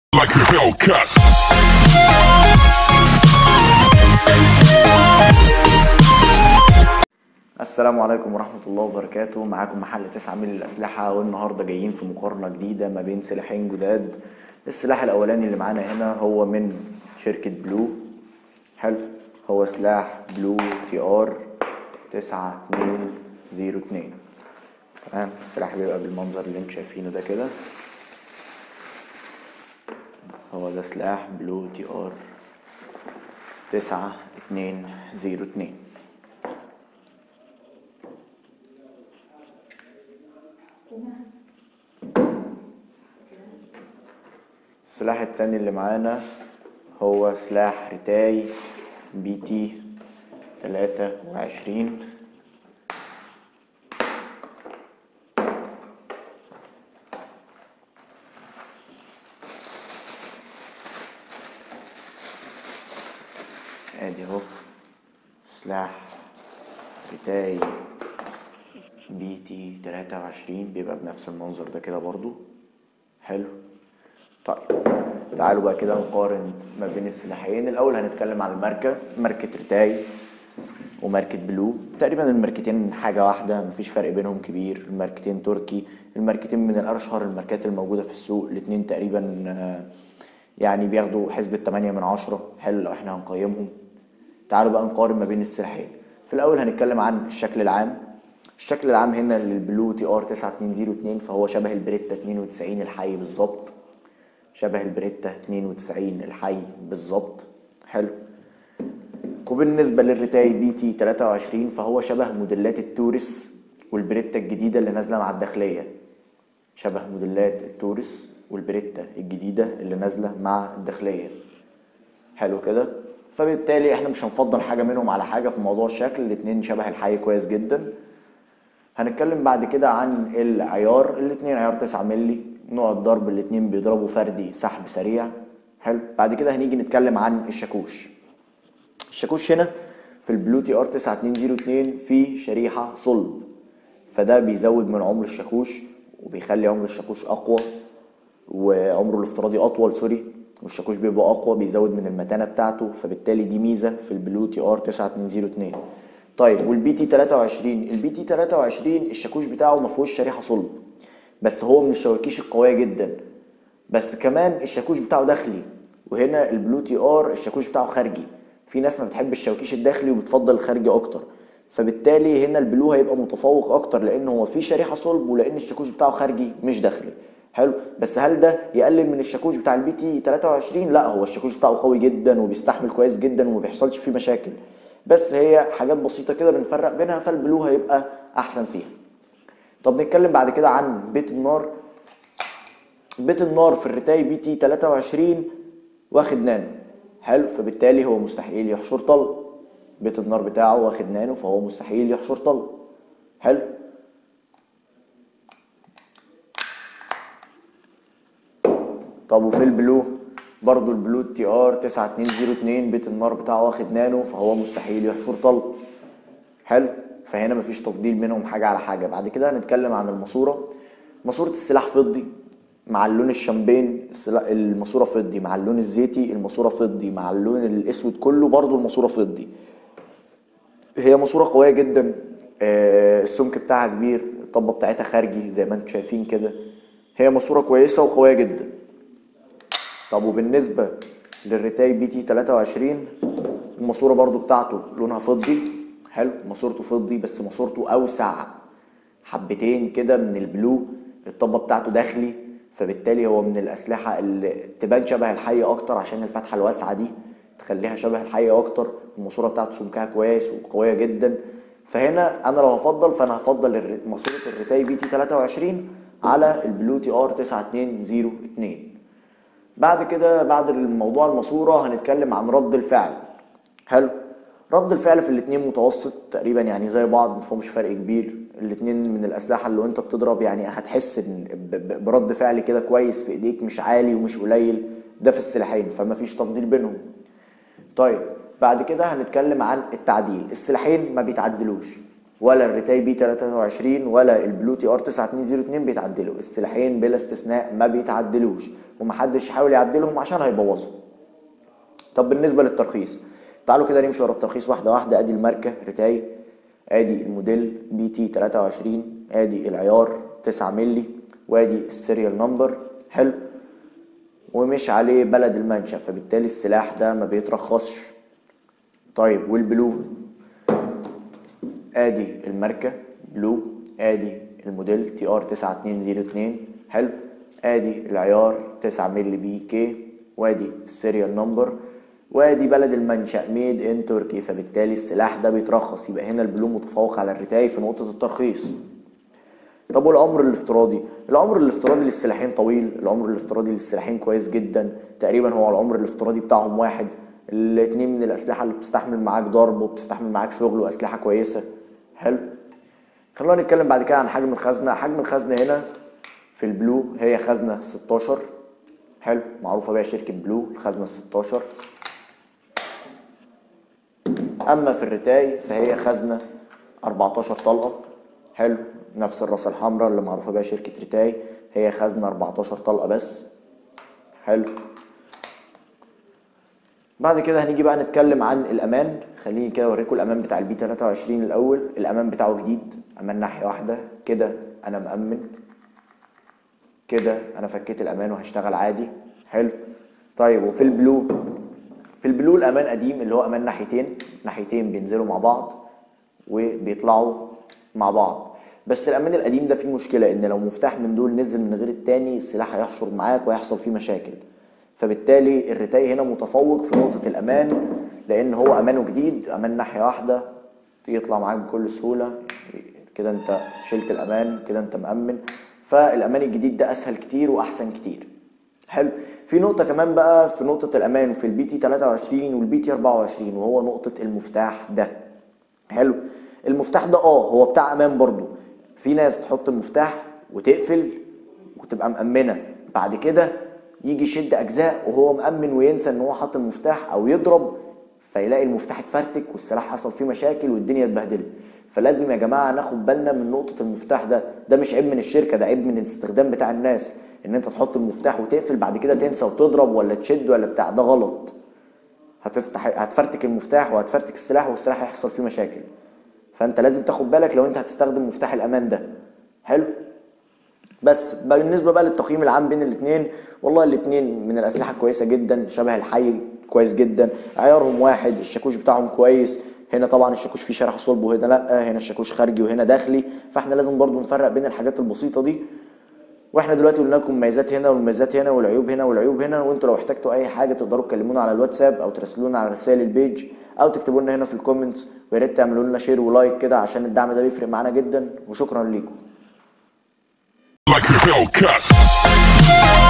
like a Hellcat. السلام عليكم ورحمة الله وبركاته معاكم محل تسعة ميل الأسلحة والنهاردة جايين في مقارنة جديدة ما بين سلاحين جداد السلاح الأولاني اللي معانا هنا هو من شركة بلو حلو هو سلاح بلو تي ار تسعة اتنين زيرو اتنين تمام السلاح بيبقى بالمنظر اللي انتوا شايفينه ده كده هو ده سلاح بلو تي ار تسعة اتنين زيرو اتنين السلاح التاني اللي معانا هو سلاح ريتاي بي تي تلاتة وعشرين ادي اهو سلاح ريتاي بي تي تلاتة وعشرين بيبقى بنفس المنظر ده كده برضو حلو طيب تعالوا بقى كده نقارن ما بين السلاحين الاول هنتكلم عن الماركه ماركه ريتاي وماركه بلو تقريبا الماركتين حاجه واحده مفيش فرق بينهم كبير الماركتين تركي الماركتين من الاشهر الماركات الموجوده في السوق الاتنين تقريبا آه، يعني بياخدوا حسبة 8 من عشرة حلو لو احنا هنقيمهم تعالوا بقى نقارن ما بين السلاحين في الاول هنتكلم عن الشكل العام الشكل العام هنا للبلو تي ار 9202 فهو شبه البريتا 92 الحي بالظبط شبه البريتا 92 الحي بالظبط حلو وبالنسبة للريتاي بي تي 23 فهو شبه موديلات التورس والبريتا الجديدة اللي نازلة مع الداخلية شبه موديلات التورس والبريتا الجديدة اللي نازلة مع الداخلية حلو كده فبالتالي احنا مش هنفضل حاجة منهم على حاجة في موضوع الشكل الاتنين شبه الحي كويس جدا هنتكلم بعد كده عن العيار الاتنين عيار 9 مللي نوع الضرب الاتنين بيضربوا فردي سحب سريع حلو بعد كده هنيجي نتكلم عن الشاكوش الشاكوش هنا في البلو تي ار 9202 في شريحة صلب فده بيزود من عمر الشاكوش وبيخلي عمر الشاكوش اقوى وعمره الافتراضي اطول سوري والشاكوش بيبقى اقوى بيزود من المتانه بتاعته فبالتالي دي ميزه في البلو تي ار 9202 طيب والبي تي 23 البي تي 23 الشاكوش بتاعه ما فيهوش شريحه صلب بس هو من الشواكيش القويه جدا بس كمان الشاكوش بتاعه داخلي وهنا البلو تي ار الشاكوش بتاعه خارجي في ناس ما بتحب الشواكيش الداخلي وبتفضل الخارجي اكتر فبالتالي هنا البلو هيبقى متفوق اكتر لان هو في شريحه صلب ولان الشاكوش بتاعه خارجي مش داخلي حلو بس هل ده يقلل من الشاكوش بتاع البي تي 23 لا هو الشاكوش بتاعه قوي جدا وبيستحمل كويس جدا وما بيحصلش فيه مشاكل بس هي حاجات بسيطه كده بنفرق بينها فالبلو هيبقى احسن فيها طب نتكلم بعد كده عن بيت النار بيت النار في الريتاي بي تي 23 واخد نانو حلو فبالتالي هو مستحيل يحشر طلق بيت النار بتاعه واخد نانو فهو مستحيل يحشر طلق حلو طب وفي البلو برضو البلو تي ار 9202 بيت النار بتاعه واخد نانو فهو مستحيل يحشر طلق حلو فهنا مفيش تفضيل منهم حاجة على حاجة بعد كده هنتكلم عن الماسورة ماسورة السلاح فضي مع اللون الشامبين السلا- الماسورة فضي مع اللون الزيتي الماسورة فضي مع اللون الاسود كله برضو الماسورة فضي هي ماسورة قوية جدا آه، السمك بتاعها كبير الطبة بتاعتها خارجي زي ما انتم شايفين كده هي ماسورة كويسة وقوية جدا طب وبالنسبة للريتاي بي تي 23 الماسورة برضو بتاعته لونها فضي حلو ماسورته فضي بس ماسورته أوسع حبتين كده من البلو الطبة بتاعته داخلي فبالتالي هو من الأسلحة اللي تبان شبه الحي أكتر عشان الفتحة الواسعة دي تخليها شبه الحي أكتر الماسورة بتاعته سمكها كويس وقوية جدا فهنا أنا لو هفضل فأنا هفضل الر- ماسورة الريتاي بي تي 23 على البلو تي ار 9202 بعد كده بعد الموضوع الماسورة هنتكلم عن رد الفعل حلو رد الفعل في الاتنين متوسط تقريبا يعني زي بعض مفهومش فرق كبير الاتنين من الأسلحة اللي وانت بتضرب يعني هتحس إن ب- ب- برد فعل كده كويس في ايديك مش عالي ومش قليل ده في السلاحين فما فيش تفضيل بينهم طيب بعد كده هنتكلم عن التعديل السلاحين ما بيتعدلوش ولا الريتاي بي 23 ولا البلو تي ار 9202 بيتعدلوا السلاحين بلا استثناء ما بيتعدلوش ومحدش يحاول يعدلهم عشان هيبوظوا طب بالنسبه للترخيص تعالوا كده نمشي ورا الترخيص واحده واحده ادي الماركه ريتاي ادي الموديل بي تي 23 ادي العيار 9 مللي وادي السيريال نمبر حلو ومش عليه بلد المنشأ فبالتالي السلاح ده ما بيترخصش طيب والبلو ادي الماركة بلو ادي الموديل تي ار 9202 حلو ادي العيار 9 مللي بي كي وادي السيريال نمبر وادي بلد المنشأ ميد ان تركي فبالتالي السلاح ده بيترخص يبقى هنا البلو متفوق على الريتاي في نقطة الترخيص طب والعمر الافتراضي العمر الافتراضي للسلاحين طويل العمر الافتراضي للسلاحين كويس جدا تقريبا هو العمر الافتراضي بتاعهم واحد الاتنين من الاسلحه اللي بتستحمل معاك ضرب وبتستحمل معاك شغل واسلحه كويسه حلو خلونا نتكلم بعد كده عن حجم الخزنه حجم الخزنه هنا في البلو هي خزنه 16 حلو معروفه بيها شركه بلو الخزنه ال 16 اما في الرتاي فهي خزنه 14 طلقه حلو نفس الراس الحمراء اللي معروفه بيها شركه ريتاي هي خزنه 14 طلقه بس حلو بعد كده هنيجي بقى نتكلم عن الامان خليني كده اوريكم الامان بتاع البي 23 الاول الامان بتاعه جديد امان ناحيه واحده كده انا مأمن كده انا فكيت الامان وهشتغل عادي حلو طيب وفي البلو في البلو الامان قديم اللي هو امان ناحيتين ناحيتين بينزلوا مع بعض وبيطلعوا مع بعض بس الامان القديم ده فيه مشكله ان لو مفتاح من دول نزل من غير التاني السلاح هيحشر معاك وهيحصل فيه مشاكل فبالتالي الريتاي هنا متفوق في نقطه الامان لان هو امانه جديد امان ناحيه واحده يطلع معاك بكل سهوله كده انت شلت الامان كده انت مأمن فالامان الجديد ده اسهل كتير واحسن كتير حلو في نقطة كمان بقى في نقطة الأمان في البي تي 23 والبي تي 24 وهو نقطة المفتاح ده حلو المفتاح ده اه هو بتاع أمان برضو في ناس تحط المفتاح وتقفل وتبقى مأمنة بعد كده يجي يشد أجزاء وهو مأمن وينسى إن هو حاطط المفتاح أو يضرب فيلاقي المفتاح اتفرتك والسلاح حصل فيه مشاكل والدنيا اتبهدلت فلازم يا جماعه ناخد بالنا من نقطه المفتاح ده ده مش عيب من الشركه ده عيب من الاستخدام بتاع الناس ان انت تحط المفتاح وتقفل بعد كده تنسى وتضرب ولا تشد ولا بتاع ده غلط هتفتح هتفرتك المفتاح وهتفرتك السلاح والسلاح هيحصل فيه مشاكل فانت لازم تاخد بالك لو انت هتستخدم مفتاح الامان ده حلو بس بالنسبه بقى للتقييم العام بين الاثنين والله الاثنين من الاسلحه كويسه جدا شبه الحي كويس جدا عيارهم واحد الشاكوش بتاعهم كويس هنا طبعا الشاكوش فيه شرح صلب وهنا لا هنا الشاكوش خارجي وهنا داخلي فاحنا لازم برضو نفرق بين الحاجات البسيطه دي واحنا دلوقتي قلنا لكم مميزات هنا والمميزات هنا والعيوب هنا والعيوب هنا وانتوا لو احتجتوا اي حاجه تقدروا تكلمونا على الواتساب او ترسلونا على رسائل البيج او تكتبوا لنا هنا في الكومنتس ويا ريت تعملوا لنا شير ولايك كده عشان الدعم ده بيفرق معانا جدا وشكرا ليكم like a Hellcat.